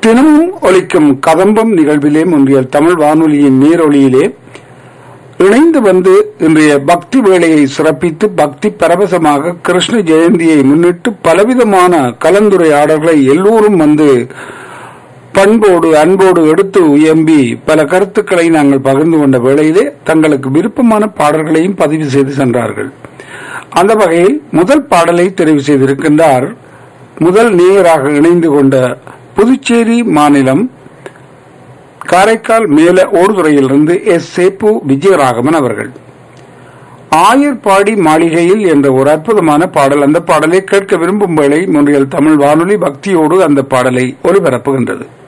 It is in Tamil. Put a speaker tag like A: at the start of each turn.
A: தினமும் ஒலிக்கும் கதம்பம் நிகழ்விலே முன்றியல் தமிழ் வானொலியின் நீரொலியிலே இணைந்து வந்து இன்றைய பக்தி வேளையை சிறப்பித்து பக்தி பரவசமாக கிருஷ்ண ஜெயந்தியை முன்னிட்டு பலவிதமான கலந்துரையாடல்களை எல்லோரும் வந்து பண்போடு அன்போடு எடுத்து உயம்பி பல கருத்துக்களை நாங்கள் பகிர்ந்து கொண்ட வேளையிலே தங்களுக்கு விருப்பமான பாடல்களையும் பதிவு செய்து சென்றார்கள் அந்த வகையில் முதல் பாடலை தெரிவு செய்திருக்கின்றார் முதல் நேயராக இணைந்து கொண்ட புதுச்சேரி மாநிலம் காரைக்கால் மேல ஓடுதுறையிலிருந்து எஸ் சேப்பு விஜயராகவன் அவர்கள் ஆயர்பாடி மாளிகையில் என்ற ஒரு அற்புதமான பாடல் அந்த பாடலை கேட்க விரும்பும் வேளை முன்றியல் தமிழ் வானொலி பக்தியோடு அந்த பாடலை ஒலிபரப்புகின்றது